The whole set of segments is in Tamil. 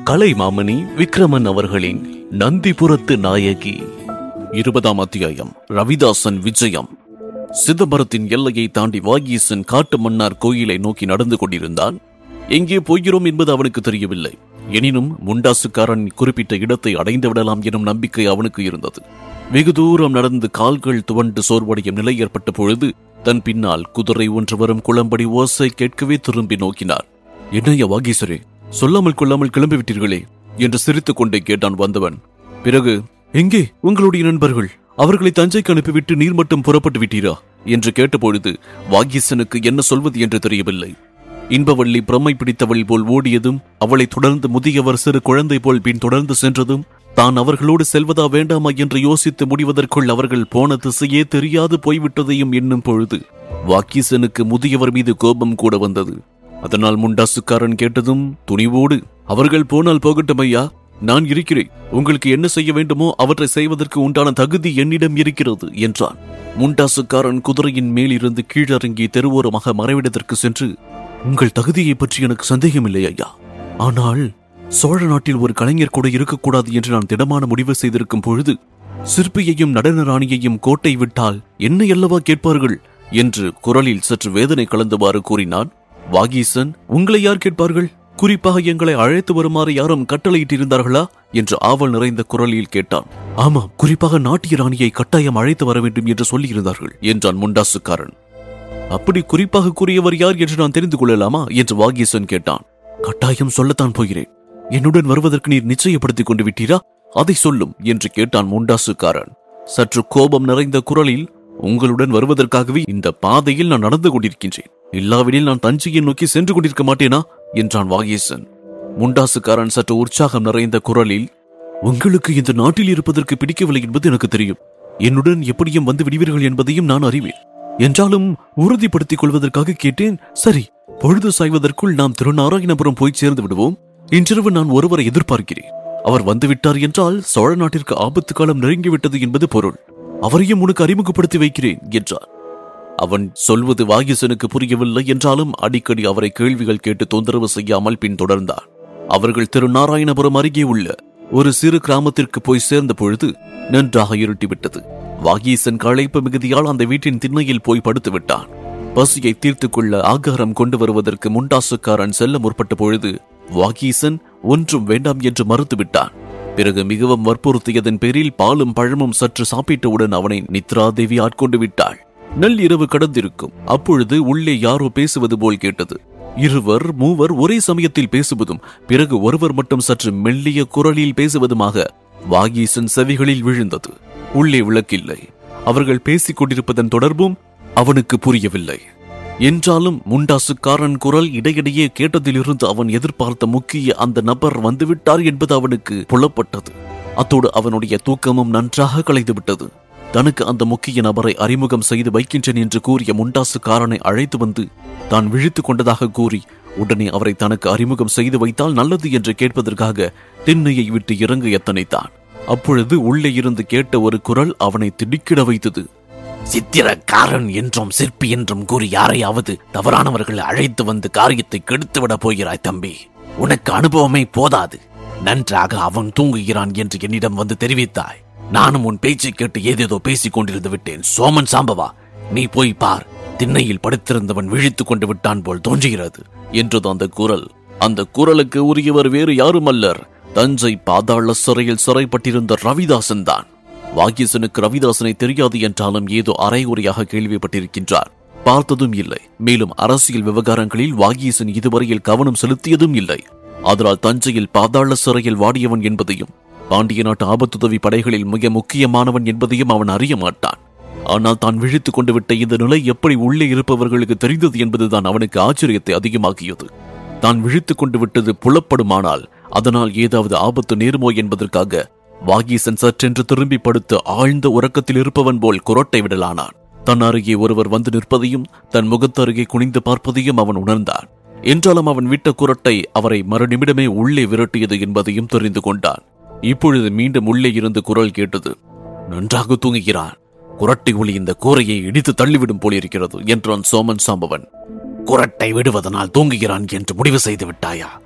கலைமாமணி விக்ரமன் அவர்களின் நந்திபுரத்து நாயகி இருபதாம் அத்தியாயம் ரவிதாசன் விஜயம் சிதம்பரத்தின் எல்லையை தாண்டி வாகீசன் காட்டு மன்னார் கோயிலை நோக்கி நடந்து கொண்டிருந்தான் எங்கே போகிறோம் என்பது அவனுக்கு தெரியவில்லை எனினும் முண்டாசுக்காரன் குறிப்பிட்ட இடத்தை அடைந்து விடலாம் எனும் நம்பிக்கை அவனுக்கு இருந்தது வெகு தூரம் நடந்து கால்கள் துவண்டு சோர்வடையும் நிலை ஏற்பட்ட பொழுது தன் பின்னால் குதிரை ஒன்று வரும் குளம்படி ஓசை கேட்கவே திரும்பி நோக்கினார் என்னையா வாகீசரே சொல்லாமல் கொள்ளாமல் கிளம்பி விட்டீர்களே என்று சிரித்துக் கொண்டே கேட்டான் வந்தவன் பிறகு எங்கே உங்களுடைய நண்பர்கள் அவர்களை தஞ்சைக்கு அனுப்பிவிட்டு நீர் மட்டும் புறப்பட்டு விட்டீரா என்று கேட்டபொழுது வாகீசனுக்கு என்ன சொல்வது என்று தெரியவில்லை இன்பவள்ளி பிரமை பிடித்தவள் போல் ஓடியதும் அவளை தொடர்ந்து முதியவர் சிறு குழந்தை போல் பின் தொடர்ந்து சென்றதும் தான் அவர்களோடு செல்வதா வேண்டாமா என்று யோசித்து முடிவதற்குள் அவர்கள் போன திசையே தெரியாது போய்விட்டதையும் எண்ணும் பொழுது வாக்கீசனுக்கு முதியவர் மீது கோபம் கூட வந்தது அதனால் முண்டாசுக்காரன் கேட்டதும் துணிவோடு அவர்கள் போனால் போகட்டும் ஐயா நான் இருக்கிறேன் உங்களுக்கு என்ன செய்ய வேண்டுமோ அவற்றை செய்வதற்கு உண்டான தகுதி என்னிடம் இருக்கிறது என்றான் முண்டாசுக்காரன் குதிரையின் மேலிருந்து கீழிறங்கி தெருவோரமாக மறைவிடத்திற்கு சென்று உங்கள் தகுதியை பற்றி எனக்கு சந்தேகமில்லை ஐயா ஆனால் சோழ நாட்டில் ஒரு கலைஞர் கூட இருக்கக்கூடாது என்று நான் திடமான முடிவு செய்திருக்கும் பொழுது சிற்பியையும் நடன ராணியையும் கோட்டை விட்டால் என்ன அல்லவா கேட்பார்கள் என்று குரலில் சற்று வேதனை கலந்தவாறு கூறினான் வாகீசன் உங்களை யார் கேட்பார்கள் குறிப்பாக எங்களை அழைத்து வருமாறு யாரும் கட்டளையிட்டிருந்தார்களா என்று ஆவல் நிறைந்த குரலில் கேட்டான் ஆமாம் குறிப்பாக நாட்டிய ராணியை கட்டாயம் அழைத்து வர வேண்டும் என்று சொல்லியிருந்தார்கள் என்றான் முண்டாசுக்காரன் அப்படி குறிப்பாக கூறியவர் யார் என்று நான் தெரிந்து கொள்ளலாமா என்று வாகீசன் கேட்டான் கட்டாயம் சொல்லத்தான் போகிறேன் என்னுடன் வருவதற்கு நீர் நிச்சயப்படுத்திக் கொண்டு விட்டீரா அதை சொல்லும் என்று கேட்டான் முண்டாசுக்காரன் சற்று கோபம் நிறைந்த குரலில் உங்களுடன் வருவதற்காகவே இந்த பாதையில் நான் நடந்து கொண்டிருக்கின்றேன் இல்லாவிடில் நான் தஞ்சையை நோக்கி சென்று கொண்டிருக்க மாட்டேனா என்றான் வாகீசன் முண்டாசுக்காரன் சற்று உற்சாகம் நிறைந்த குரலில் உங்களுக்கு இந்த நாட்டில் இருப்பதற்கு பிடிக்கவில்லை என்பது எனக்கு தெரியும் என்னுடன் எப்படியும் வந்து விடுவீர்கள் என்பதையும் நான் அறிவேன் என்றாலும் உறுதிப்படுத்திக் கொள்வதற்காக கேட்டேன் சரி பொழுது சாய்வதற்குள் நாம் திருநாராயணபுரம் போய் சேர்ந்து விடுவோம் இன்றிரவு நான் ஒருவரை எதிர்பார்க்கிறேன் அவர் வந்துவிட்டார் என்றால் சோழ நாட்டிற்கு ஆபத்து காலம் நெருங்கிவிட்டது என்பது பொருள் அவரையும் உனக்கு அறிமுகப்படுத்தி வைக்கிறேன் என்றார் அவன் சொல்வது வாகிசனுக்கு புரியவில்லை என்றாலும் அடிக்கடி அவரை கேள்விகள் கேட்டு தொந்தரவு செய்யாமல் பின்தொடர்ந்தார் அவர்கள் திருநாராயணபுரம் அருகே உள்ள ஒரு சிறு கிராமத்திற்கு போய் சேர்ந்த பொழுது நன்றாக இருட்டிவிட்டது வாகீசன் களைப்பு மிகுதியால் அந்த வீட்டின் திண்ணையில் போய் படுத்து விட்டான் பசியை தீர்த்துக் கொள்ள ஆகாரம் கொண்டு வருவதற்கு முண்டாசுக்காரன் செல்ல முற்பட்ட பொழுது வாகீசன் ஒன்றும் வேண்டாம் என்று மறுத்துவிட்டான் பிறகு மிகவும் வற்புறுத்தியதன் பேரில் பாலும் பழமும் சற்று சாப்பிட்டவுடன் அவனை நித்ரா தேவி ஆட்கொண்டு விட்டாள் நள்ளிரவு கடந்திருக்கும் அப்பொழுது உள்ளே யாரோ பேசுவது போல் கேட்டது இருவர் மூவர் ஒரே சமயத்தில் பேசுவதும் பிறகு ஒருவர் மட்டும் சற்று மெல்லிய குரலில் பேசுவதுமாக வாகீசன் செவிகளில் விழுந்தது உள்ளே விளக்கில்லை அவர்கள் பேசிக் கொண்டிருப்பதன் தொடர்பும் அவனுக்கு புரியவில்லை என்றாலும் முண்டாசுக்காரன் குரல் இடையிடையே கேட்டதிலிருந்து அவன் எதிர்பார்த்த முக்கிய அந்த நபர் வந்துவிட்டார் என்பது அவனுக்கு புலப்பட்டது அத்தோடு அவனுடைய தூக்கமும் நன்றாக கலைந்துவிட்டது தனக்கு அந்த முக்கிய நபரை அறிமுகம் செய்து வைக்கின்றேன் என்று கூறிய முண்டாசுக்காரனை அழைத்து வந்து தான் விழித்துக் கொண்டதாக கூறி உடனே அவரை தனக்கு அறிமுகம் செய்து வைத்தால் நல்லது என்று கேட்பதற்காக திண்ணையை விட்டு இறங்க எத்தனைத்தான் அப்பொழுது உள்ளே இருந்து கேட்ட ஒரு குரல் அவனை திடுக்கிட வைத்தது சித்திரக்காரன் என்றும் சிற்பி என்றும் கூறி யாரையாவது தவறானவர்களை அழைத்து வந்து காரியத்தை கெடுத்துவிடப் போகிறாய் தம்பி உனக்கு அனுபவமே போதாது நன்றாக அவன் தூங்குகிறான் என்று என்னிடம் வந்து தெரிவித்தாய் நானும் உன் பேச்சை கேட்டு ஏதேதோ பேசிக் கொண்டிருந்து விட்டேன் சோமன் சாம்பவா நீ போய் பார் திண்ணையில் படுத்திருந்தவன் விழித்துக் கொண்டு விட்டான் போல் தோன்றுகிறது என்றது அந்த குரல் அந்த குரலுக்கு உரியவர் வேறு யாரும் அல்லர் தஞ்சை பாதாள சிறையில் சிறைப்பட்டிருந்த ரவிதாசன் தான் வாகீசனுக்கு ரவிதாசனை தெரியாது என்றாலும் ஏதோ அரைகுறையாக கேள்விப்பட்டிருக்கின்றார் பார்த்ததும் இல்லை மேலும் அரசியல் விவகாரங்களில் வாகீசன் இதுவரையில் கவனம் செலுத்தியதும் இல்லை அதனால் தஞ்சையில் பாதாள சிறையில் வாடியவன் என்பதையும் பாண்டிய நாட்டு ஆபத்துதவி படைகளில் மிக முக்கியமானவன் என்பதையும் அவன் அறிய மாட்டான் ஆனால் தான் விழித்துக் கொண்டு விட்ட இந்த நிலை எப்படி உள்ளே இருப்பவர்களுக்கு தெரிந்தது என்பதுதான் அவனுக்கு ஆச்சரியத்தை அதிகமாக்கியது தான் விழித்துக் கொண்டு விட்டது புலப்படுமானால் அதனால் ஏதாவது ஆபத்து நேருமோ என்பதற்காக வாகீசன் சற்றென்று திரும்பி படுத்து ஆழ்ந்த உறக்கத்தில் இருப்பவன் போல் குரட்டை விடலானான் தன் அருகே ஒருவர் வந்து நிற்பதையும் தன் முகத்து அருகே குனிந்து பார்ப்பதையும் அவன் உணர்ந்தான் என்றாலும் அவன் விட்ட குரட்டை அவரை மறுநிமிடமே உள்ளே விரட்டியது என்பதையும் தெரிந்து கொண்டான் இப்பொழுது மீண்டும் உள்ளே இருந்து குரல் கேட்டது நன்றாக தூங்குகிறான் குரட்டை ஒளி இந்த கூரையை இடித்து தள்ளிவிடும் போலிருக்கிறது என்றான் சோமன் சாம்பவன் குரட்டை விடுவதனால் தூங்குகிறான் என்று முடிவு செய்து விட்டாயா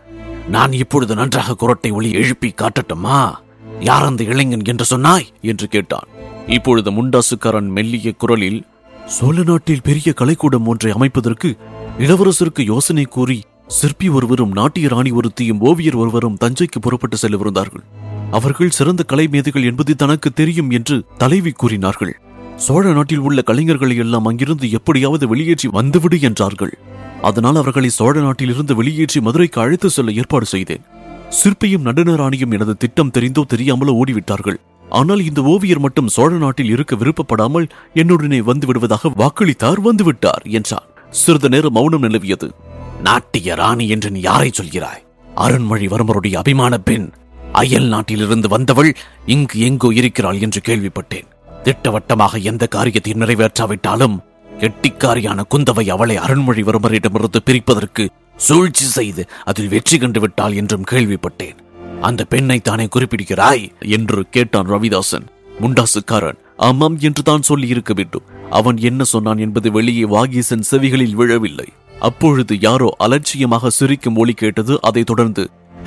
நான் இப்பொழுது நன்றாக குரட்டை ஒளி எழுப்பி காட்டட்டுமா யார் அந்த இளைஞன் என்று சொன்னாய் என்று கேட்டான் இப்பொழுது முண்டாசுக்காரன் மெல்லிய குரலில் சோழ நாட்டில் பெரிய கலைக்கூடம் ஒன்றை அமைப்பதற்கு இளவரசருக்கு யோசனை கூறி சிற்பி ஒருவரும் நாட்டிய ராணி ஒருத்தியும் ஓவியர் ஒருவரும் தஞ்சைக்கு புறப்பட்டு செல்லவிருந்தார்கள் அவர்கள் சிறந்த கலை மேதைகள் என்பது தனக்கு தெரியும் என்று தலைவி கூறினார்கள் சோழ நாட்டில் உள்ள கலைஞர்களை எல்லாம் அங்கிருந்து எப்படியாவது வெளியேற்றி வந்துவிடு என்றார்கள் அதனால் அவர்களை சோழ நாட்டிலிருந்து வெளியேற்றி மதுரைக்கு அழைத்து செல்ல ஏற்பாடு செய்தேன் சிற்பியும் நடனராணியும் எனது திட்டம் தெரிந்தோ தெரியாமலோ ஓடிவிட்டார்கள் ஆனால் இந்த ஓவியர் மட்டும் சோழ நாட்டில் இருக்க விருப்பப்படாமல் என்னுடனே வந்து விடுவதாக வாக்களித்தார் வந்துவிட்டார் என்றான் சிறிது நேரம் மௌனம் நிலவியது நாட்டிய ராணி என்று நீ யாரை சொல்கிறாய் அருண்மொழிவர்மருடைய அபிமான பெண் அயல் நாட்டிலிருந்து வந்தவள் இங்கு எங்கோ இருக்கிறாள் என்று கேள்விப்பட்டேன் திட்டவட்டமாக எந்த காரியத்தையும் நிறைவேற்றாவிட்டாலும் கெட்டிக்காரியான குந்தவை அவளை அருண்மொழிவர்மரிடமிருந்து பிரிப்பதற்கு சூழ்ச்சி செய்து அதில் வெற்றி கண்டு விட்டாள் என்றும் கேள்விப்பட்டேன் அந்த பெண்ணை தானே குறிப்பிடுகிறாய் என்று கேட்டான் ரவிதாசன் முண்டாசுக்காரன் ஆமாம் என்று தான் சொல்லி இருக்க வேண்டும் அவன் என்ன சொன்னான் என்பது வெளியே வாகீசன் செவிகளில் விழவில்லை அப்பொழுது யாரோ அலட்சியமாக சிரிக்கும் ஒலி கேட்டது அதைத் தொடர்ந்து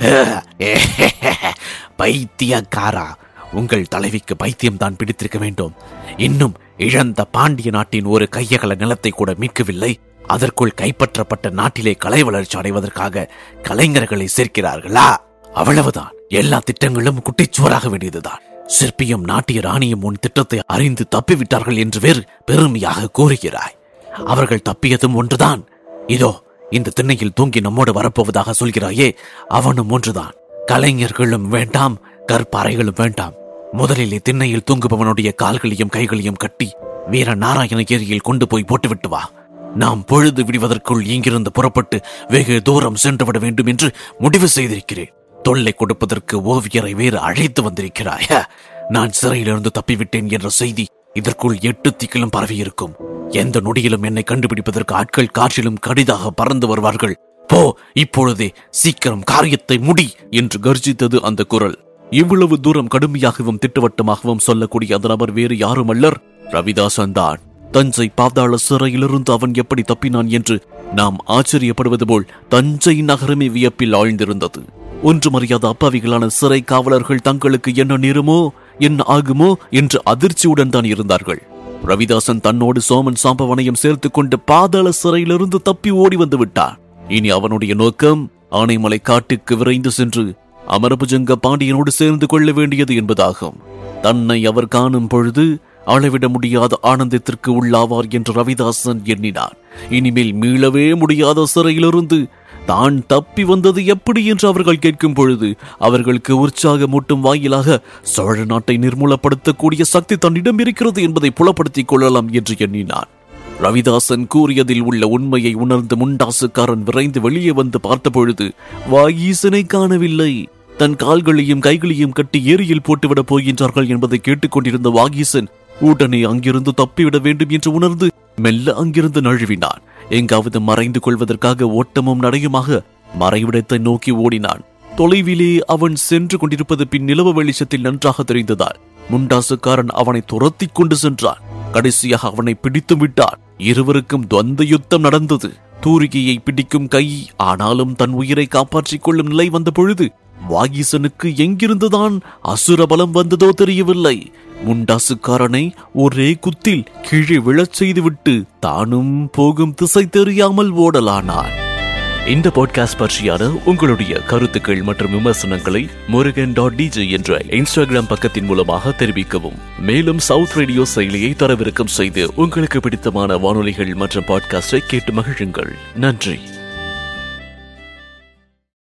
பைத்தியக்காரா உங்கள் தலைவிக்கு பைத்தியம் தான் பிடித்திருக்க வேண்டும் இன்னும் இழந்த பாண்டிய நாட்டின் ஒரு கையகல நிலத்தை கூட மீட்கவில்லை அதற்குள் கைப்பற்றப்பட்ட நாட்டிலே கலை வளர்ச்சி அடைவதற்காக கலைஞர்களை சேர்க்கிறார்களா அவ்வளவுதான் எல்லா திட்டங்களும் குட்டிச்சுவராக வேண்டியதுதான் சிற்பியும் நாட்டிய ராணியும் உன் திட்டத்தை அறிந்து தப்பிவிட்டார்கள் என்று வேறு பெருமையாக கூறுகிறாய் அவர்கள் தப்பியதும் ஒன்றுதான் இதோ இந்த திண்ணையில் தூங்கி நம்மோடு வரப்போவதாக சொல்கிறாயே அவனும் ஒன்றுதான் கலைஞர்களும் வேண்டாம் கற்பாறைகளும் வேண்டாம் முதலில் திண்ணையில் தூங்குபவனுடைய கால்களையும் கைகளையும் கட்டி வீர நாராயண ஏரியில் கொண்டு போய் போட்டுவிட்டு வா நாம் பொழுது விடுவதற்குள் இங்கிருந்து புறப்பட்டு வெகு தூரம் சென்றுவிட வேண்டும் என்று முடிவு செய்திருக்கிறேன் தொல்லை கொடுப்பதற்கு ஓவியரை வேறு அழைத்து வந்திருக்கிறாய் நான் சிறையிலிருந்து தப்பிவிட்டேன் என்ற செய்தி இதற்குள் எட்டு திக்கிலும் பரவி இருக்கும் எந்த நொடியிலும் என்னை கண்டுபிடிப்பதற்கு ஆட்கள் காற்றிலும் கடிதாக பறந்து வருவார்கள் போ இப்பொழுதே சீக்கிரம் காரியத்தை முடி என்று கர்ஜித்தது அந்த குரல் இவ்வளவு தூரம் கடுமையாகவும் திட்டவட்டமாகவும் சொல்லக்கூடிய அந்த நபர் வேறு யாரும் அல்லர் ரவிதாசன் தான் தஞ்சை பாதாள சிறையிலிருந்து அவன் எப்படி தப்பினான் என்று நாம் ஆச்சரியப்படுவது போல் தஞ்சை நகரமே வியப்பில் ஆழ்ந்திருந்தது ஒன்றுமறியாத அப்பாவிகளான சிறை காவலர்கள் தங்களுக்கு என்ன நேருமோ என்ன ஆகுமோ என்று அதிர்ச்சியுடன் தான் இருந்தார்கள் ரவிதாசன் தன்னோடு சோமன் சாம்பவனையும் சேர்த்துக் கொண்டு பாதாள சிறையிலிருந்து தப்பி ஓடி வந்து விட்டார் இனி அவனுடைய நோக்கம் ஆனைமலை காட்டுக்கு விரைந்து சென்று அமரபுஜங்க பாண்டியனோடு சேர்ந்து கொள்ள வேண்டியது என்பதாகும் தன்னை அவர் காணும் பொழுது அளவிட முடியாத ஆனந்தத்திற்கு உள்ளாவார் என்று ரவிதாசன் எண்ணினார் இனிமேல் மீளவே முடியாத சிறையிலிருந்து தான் தப்பி வந்தது எப்படி என்று அவர்கள் கேட்கும் பொழுது அவர்களுக்கு உற்சாகமூட்டும் வாயிலாக சோழ நாட்டை நிர்மூலப்படுத்தக்கூடிய சக்தி தன்னிடம் இருக்கிறது என்பதை புலப்படுத்திக் கொள்ளலாம் என்று எண்ணினான் ரவிதாசன் கூறியதில் உள்ள உண்மையை உணர்ந்து முண்டாசுக்காரன் விரைந்து வெளியே வந்து பார்த்தபொழுது வாயீசனை காணவில்லை தன் கால்களையும் கைகளையும் கட்டி ஏரியில் போட்டுவிடப் போகின்றார்கள் என்பதை கேட்டுக்கொண்டிருந்த வாகீசன் உடனே அங்கிருந்து தப்பிவிட வேண்டும் என்று உணர்ந்து மெல்ல அங்கிருந்து நழுவினான் எங்காவது மறைந்து கொள்வதற்காக ஓட்டமும் நடையுமாக மறைவிடத்தை நோக்கி ஓடினான் தொலைவிலே அவன் சென்று கொண்டிருப்பது பின் நிலவு வெளிச்சத்தில் நன்றாக தெரிந்ததால் முண்டாசுக்காரன் அவனை துரத்திக் கொண்டு சென்றான் கடைசியாக அவனை பிடித்து விட்டான் இருவருக்கும் துவந்த யுத்தம் நடந்தது தூரிகையை பிடிக்கும் கை ஆனாலும் தன் உயிரை காப்பாற்றிக் கொள்ளும் நிலை வந்த பொழுது வாகீசனுக்கு எங்கிருந்துதான் அசுர பலம் வந்ததோ தெரியவில்லை முண்டாசுக்காரனை ஒரே குத்தில் கீழே விழச் செய்துவிட்டு தானும் போகும் திசை தெரியாமல் ஓடலானான் இந்த பாட்காஸ்ட் பற்றியான உங்களுடைய கருத்துக்கள் மற்றும் விமர்சனங்களை முருகன் டாட் டிஜே என்ற இன்ஸ்டாகிராம் பக்கத்தின் மூலமாக தெரிவிக்கவும் மேலும் சவுத் ரேடியோ செயலியை தரவிறக்கம் செய்து உங்களுக்கு பிடித்தமான வானொலிகள் மற்றும் பாட்காஸ்டை கேட்டு மகிழுங்கள் நன்றி